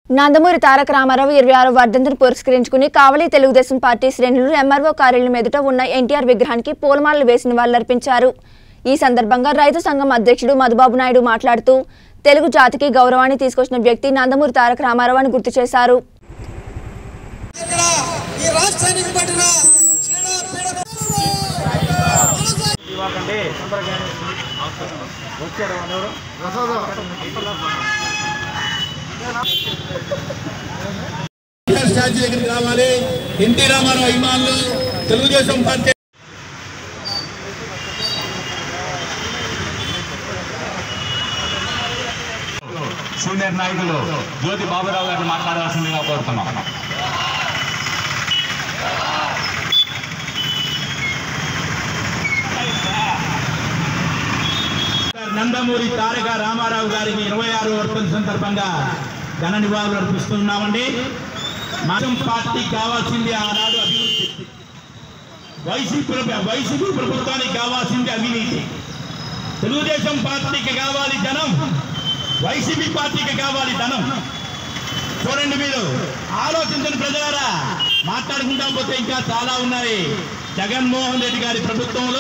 నందమూరి తారక రామారావు ఇరవై ఆరో వర్ధంతిని పురస్కరించుకుని కావలి తెలుగుదేశం పార్టీ శ్రేణులు ఎంఆర్ఓ కార్యాలయం ఎదుట ఉన్న ఎన్టీఆర్ విగ్రహానికి పూలమాలలు వేసిన వాళ్ళర్పించారు ఈ సందర్భంగా రైతు సంఘం అధ్యక్షుడు మధుబాబు నాయుడు మాట్లాడుతూ తెలుగు జాతికి గౌరవాన్ని తీసుకొచ్చిన వ్యక్తి నందమూరి తారక రామారావు అని గుర్తు చేశారు ఇక్కడ ఈ రాష్ట్రానికి పట్టిన చీడ పీడ ఇవ్వకండి వచ్చాడు ఎవరు ఎన్టీఆర్ స్టాచ్యూ దగ్గరికి రావాలి ఎన్టీ రామారావు అభిమానులు తెలుగుదేశం పార్టీ సీనియర్ నాయకులు జ్యోతి బాబురావు గారిని మాట్లాడాల్సిందిగా కోరుతున్నాం నందమూరి తారక రామారావు గారికి ఇరవై ఆరు వర్షం సందర్భంగా ఘన నివాళులు అర్పిస్తున్నామండి మనం పార్టీ కావాల్సింది ఆనాడు అభివృద్ధి వైసీపీ వైసీపీ ప్రభుత్వానికి కావాల్సింది అవినీతి తెలుగుదేశం పార్టీకి కావాలి జనం వైసీపీ పార్టీకి కావాలి ధనం చూడండి మీరు ఆలోచించండి ప్రజలారా మాట్లాడుకుంటా పోతే ఇంకా చాలా ఉన్నాయి జగన్మోహన్ రెడ్డి గారి ప్రభుత్వంలో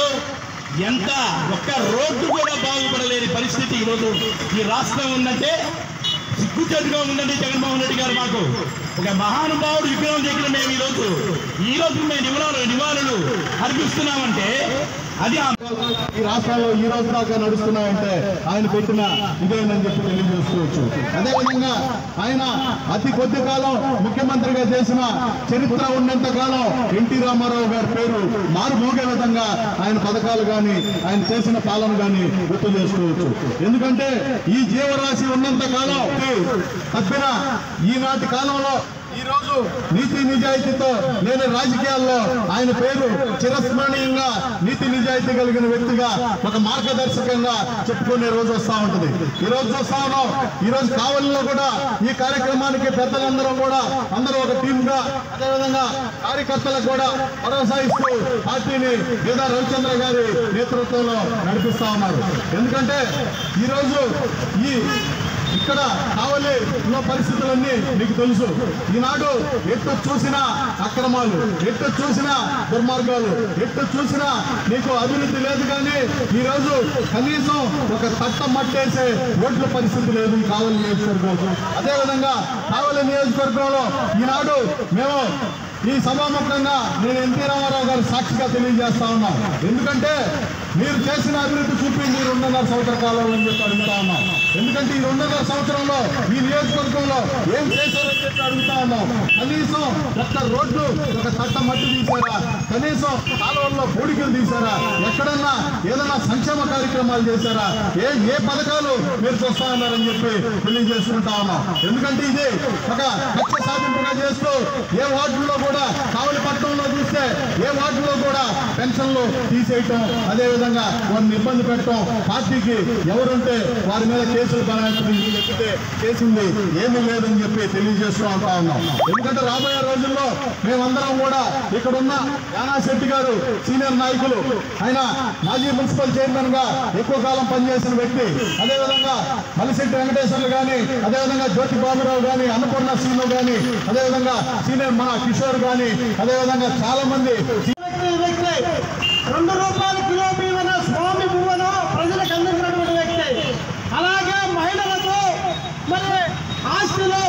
ఎంత ఒక్క రోడ్డు కూడా బాగుపడలేని పరిస్థితి ఈరోజు ఈ రాష్ట్రం ఉందంటే సిగ్గుచేటుగా ఉందండి జగన్మోహన్ రెడ్డి గారు మాకు ఒక మహానుభావుడు విగ్రహం దగ్గర మేము ఈ రోజు ఈ రోజు మేము నివాళులు నివాళులు అర్పిస్తున్నామంటే అది ఆ ఈ రాష్ట్రాల్లో ఈ రోజు దాకా నడుస్తున్నాయంటే ఆయన పెట్టిన ఇదేనని చెప్పి తెలియజేసుకోవచ్చు అదేవిధంగా ఆయన అతి కొద్ది కాలం ముఖ్యమంత్రిగా చేసిన చరిత్ర ఉన్నంత కాలం ఎన్టీ రామారావు గారి పేరు మారుమోగే విధంగా ఆయన పథకాలు కానీ ఆయన చేసిన పాలన కానీ గుర్తు చేసుకోవచ్చు ఎందుకంటే ఈ జీవరాశి ఉన్నంత కాలం తప్పిన ఈనాటి కాలంలో ఈ రోజు నీతి నిజాయితీతో నేను రాజకీయాల్లో ఆయన పేరు చిరస్మరణీయంగా నీతి నిజాయితీ కలిగిన వ్యక్తిగా ఒక మార్గదర్శకంగా చెప్పుకునే రోజు వస్తా ఉంటుంది ఈ రోజు చూస్తా ఉన్నాం ఈ రోజు కావలిలో కూడా ఈ కార్యక్రమానికి పెద్దలందరూ కూడా అందరూ ఒక టీమ్ గా అదేవిధంగా కార్యకర్తలకు కూడా భరోసా ఇస్తూ పార్టీని వేదా రవిచంద్ర గారి నేతృత్వంలో నడిపిస్తా ఉన్నారు ఎందుకంటే ఈ రోజు ఈ ఇక్కడ కావలి ఉన్న పరిస్థితులన్నీ నీకు తెలుసు ఈనాడు ఎట్టు చూసినా అక్రమాలు ఎట్టు చూసినా దుర్మార్గాలు ఎట్టు చూసినా నీకు అభివృద్ధి లేదు కానీ ఈ రోజు కనీసం ఒక తట్ట మట్టేసే ఓట్ల పరిస్థితి లేదు ఈ కావలి నియోజకవర్గంలో అదేవిధంగా కావలి నియోజకవర్గంలో ఈనాడు మేము ఈ సభాముఖంగా నేను ఎన్టీ రామారావు గారి సాక్షిగా తెలియజేస్తా ఉన్నాం ఎందుకంటే మీరు చేసిన అభివృద్ధి చూపింది ఈ రెండున్నర సంవత్సర కాలంలో అని చెప్పి అడుగుతా ఉన్నాం ఎందుకంటే ఈ రెండున్నర సంవత్సరంలో ఈ నియోజకవర్గంలో ఏం చేశారని చెప్పి అడుగుతా ఉన్నాం కనీసం ఒక్క రోడ్డు ఒక తట్ట మట్టి తీశారా కనీసం కాలువల్లో పూడికలు తీశారా ఎక్కడన్నా ఏదైనా సంక్షేమ కార్యక్రమాలు చేశారా ఏ ఏ పథకాలు మీరు చూస్తా ఉన్నారని చెప్పి తెలియజేసుకుంటా ఉన్నాం ఎందుకంటే ఇది ఒక కక్ష సాధింపుగా చేస్తూ ఏ వార్డుల్లో కూడా కావలి పట్టణంలో చూస్తే ఏ వార్డులో కూడా పెన్షన్లు తీసేయటం అదేవిధంగా వారిని ఇబ్బంది పెట్టడం పార్టీకి ఎవరుంటే వారి మీద కేసులు బనాయించడం చెప్తే చేసింది ఏమీ లేదని చెప్పి తెలియజేస్తూ ఉంటా ఉన్నాం ఎందుకంటే రాబోయే రోజుల్లో మేమందరం కూడా ఇక్కడ ఉన్న యానా శెట్టి గారు సీనియర్ నాయకులు ఆయన మాజీ మున్సిపల్ చైర్మన్ గా ఎక్కువ కాలం పనిచేసిన వ్యక్తి అదేవిధంగా మలిశెట్టి వెంకటేశ్వర్లు గాని అదేవిధంగా జ్యోతి బాబురావు గాని అన్నపూర్ణ శ్రీను గాని అదేవిధంగా సీనియర్ మన కిషోర్ గాని అదేవిధంగా చాలా మంది వ్యక్తి వ్యక్తి రెండు రూపాయల కిలో బియ్యన స్వామి పువ్వును ప్రజలకు అందించినటువంటి వ్యక్తి అలాగే మహిళలకు మరి ఆస్తిలో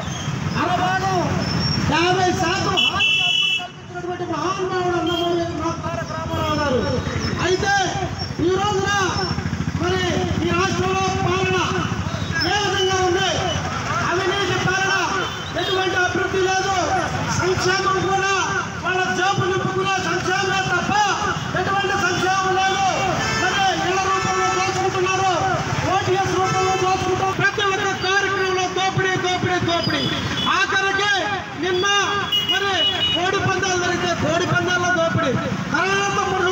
అరభాగం యాభై శాతం హామీ హక్కులు కల్పించినటువంటి మహానుభావుడు అన్నమూరి తారక రామారావు గారు అయితే ఈ రోజున మరి ఈ రాష్ట్రంలో పాలన ఏ విధంగా ఉంది అవినీతి పాలన ఎటువంటి అభివృద్ధి లేదు సంక్షేమం కూడా వాళ్ళ జేబు నింపుకునే సంక్షేమమే తప్ప ఎటువంటి సంక్షేమం లేదు మరి ఇళ్ల రూపంలో దోచుకుంటున్నారు ఓటీఎస్ రూపంలో దోచుకుంటారు ప్రతి ఒక్క కార్యక్రమంలో దోపిడీ దోపిడీ దోపిడీ ఆఖరికి నిన్న మరి కోడి పందాలు జరిగితే కోడి పందాల్లో దోపిడీ తర్వాత మూడు